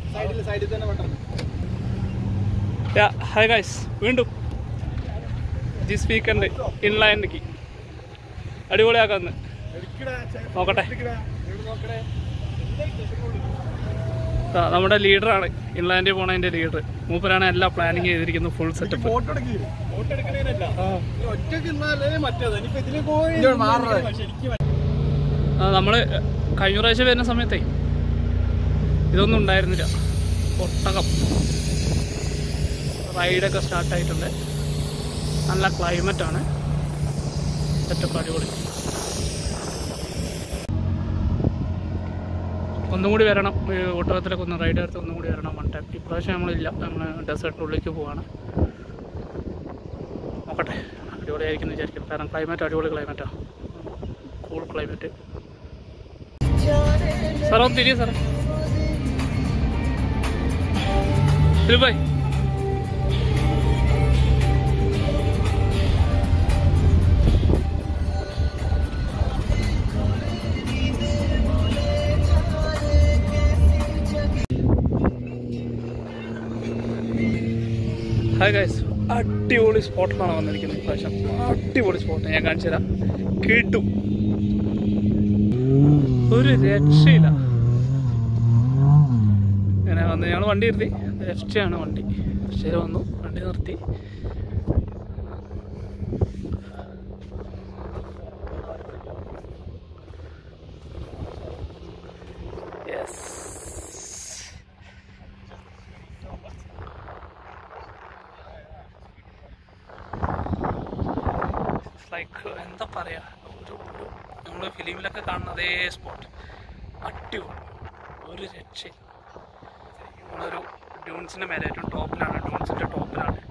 സൈഡിൽ സൈഡിൽ തന്നെ പെട്ടെന്ന് ഹായ് ഗൈസ് വീണ്ടും ദിസ് വീക്കെൻഡ് ഇൻലൈൻഡിലേക്ക് അടിപൊളിയാക്കാന്ന് നോക്കട്ടെ ദാ, നമ്മുടെ ലീഡറാണ് ഇൻലാൻഡിൽ പോണതിൻ്റെ ലീഡർ മൂപ്പരാണ് എല്ലാ പ്ലാനിങ് ചെയ്തിരിക്കുന്നത് ഫുൾ സെറ്റപ്പ് ഫോട്ടോ എടുക്കി ഫോട്ടോ എടുക്കണേനല്ല ഒറ്റക്ക് ഇന്നാലേ മറ്റേത് ഇനിയിപ്പോ ഇതില് പോയി ശരിക്കും നമ്മൾ കഴിഞ്ഞ പ്രാവശ്യം വരുന്ന സമയത്തേ ഇതൊന്നും ഉണ്ടായിരുന്നില്ല ഒട്ടകം റൈഡൊക്കെ സ്റ്റാർട്ടായിട്ടുണ്ട് നല്ല ക്ലൈമറ്റാണ് സെറ്റപ്പ് അടിപൊളി ഒന്നും കൂടി വരണം ഈ ഒട്ടകത്തിലൊക്കെ ഒന്ന് റൈഡ് എടുത്ത് ഒന്നും കൂടി വരണം വൺ ടൈം ഇപ്രാവശ്യം നമ്മളില്ല നമ്മൾ ഡെസേർട്ടിനുള്ളിലേക്ക് പോവാണ് നോക്കട്ടെ അടിപൊളിയായിരിക്കും എന്ന് വിചാരിക്കും കാരണം ക്ലൈമറ്റ് അടിപൊളി ക്ലൈമറ്റാണ് കൂൾ ക്ലൈമറ്റ് സാർ ഒന്ന് തിരിയ സാറേ ദിലീപ് ഹായ് ഗൈസ് അടിപൊളി സ്പോട്ടിലാണ് വന്നിരിക്കുന്നത് ഇപ്രാവശ്യം അടിപൊളി സ്പോട്ട് ഞാൻ കാണിച്ചു തരാം കേട്ടു ഒരു രക്ഷയില്ല ഇങ്ങനെ വന്ന് ഞങ്ങൾ വണ്ടി നിർത്തി ലെഫ്റ്റാണ് വണ്ടി ലെഫ്റ്റിൽ വന്നു വണ്ടി നിർത്തി യെസ് ലൈക്ക് എന്താ പറയാ ഒരു ഒരു നമ്മൾ ഫിലിമിലൊക്കെ കാണുന്ന അതേ സ്പോട്ട് അടിപൊളി ഒരു രക്ഷ നമ്മളൊരു ഡ്യൂൺസിൻ്റെ മേലെ ഏറ്റവും ടോപ്പിലാണ് ഡ്യൂൺസിൻ്റെ ടോപ്പിലാണ്